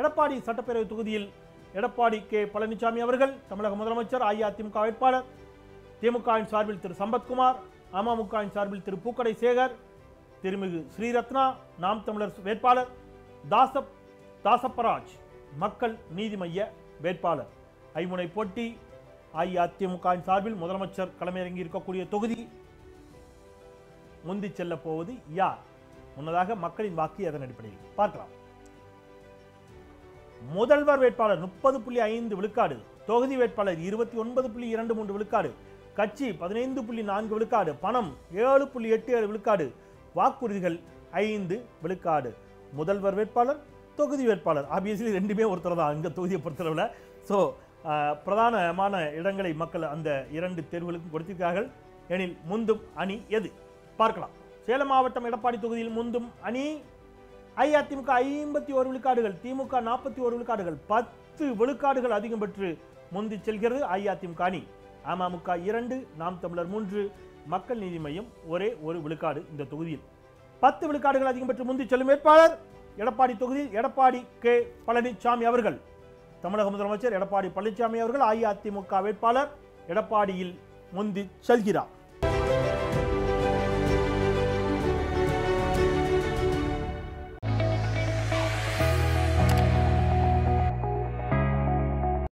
எடப்பாடி சட்டப்பேரவை தொகுதியில் எடப்பாடி கே பழனிசாமி அவர்கள் தமிழக முதலமைச்சர் அஇஅதிமுக வேட்பாளர் திமுகவின் சார்பில் திரு சம்பத்குமார் அமமுகவின் சார்பில் திரு பூக்கடை சேகர் திருமிகு ஸ்ரீரத்னா நாம் தமிழர் வேட்பாளர் தாசப் தாசப்பராஜ் மக்கள் நீதி மைய வேட்பாளர் ஐமுனை போட்டி அஇஅதிமுகவின் சார்பில் முதலமைச்சர் களமிறங்கி இருக்கக்கூடிய தொகுதி முந்தி செல்ல போவது யார் முன்னதாக மக்களின் வாக்கு அதன் அடிப்படையில் பார்க்கலாம் முதல்வர் வேட்பாளர் முப்பது புள்ளி ஐந்து விழுக்காடு தொகுதி வேட்பாளர் இருபத்தி ஒன்பது புள்ளி இரண்டு மூன்று விழுக்காடு கட்சி பதினைந்து புள்ளி நான்கு விழுக்காடு பணம் ஏழு புள்ளி எட்டு ஏழு விழுக்காடு வாக்குறுதிகள் ஐந்து விழுக்காடு முதல்வர் வேட்பாளர் தொகுதி வேட்பாளர் ஆப்வியஸ்லி ரெண்டுமே ஒருத்தர் தான் இந்த தொகுதியை பொறுத்தளவில் ஸோ பிரதானமான இடங்களை மக்கள் அந்த இரண்டு தேர்வுகளுக்கும் கொடுத்திருக்கிறார்கள் எனில் முந்தும் அணி எது பார்க்கலாம் சேலம் மாவட்டம் எடப்பாடி தொகுதியில் முந்தும் அணி அஇஅதிமுக ஐம்பத்தி ஒரு விழுக்காடுகள் திமுக நாற்பத்தி ஒரு விழுக்காடுகள் பத்து விழுக்காடுகள் அதிகம் பெற்று முந்தி செல்கிறது அஇஅதிமுக அணி அமமுக இரண்டு நாம் தமிழர் மூன்று மக்கள் நீதி மையம் ஒரே ஒரு விழுக்காடு இந்த தொகுதியில் பத்து விழுக்காடுகள் அதிகம் பெற்று முந்தி செல்லும் வேட்பாளர் எடப்பாடி தொகுதியில் எடப்பாடி கே பழனிசாமி அவர்கள் தமிழக முதலமைச்சர் எடப்பாடி பழனிசாமி அவர்கள் அஇஅதிமுக வேட்பாளர் எடப்பாடியில் முந்தி செல்கிறார்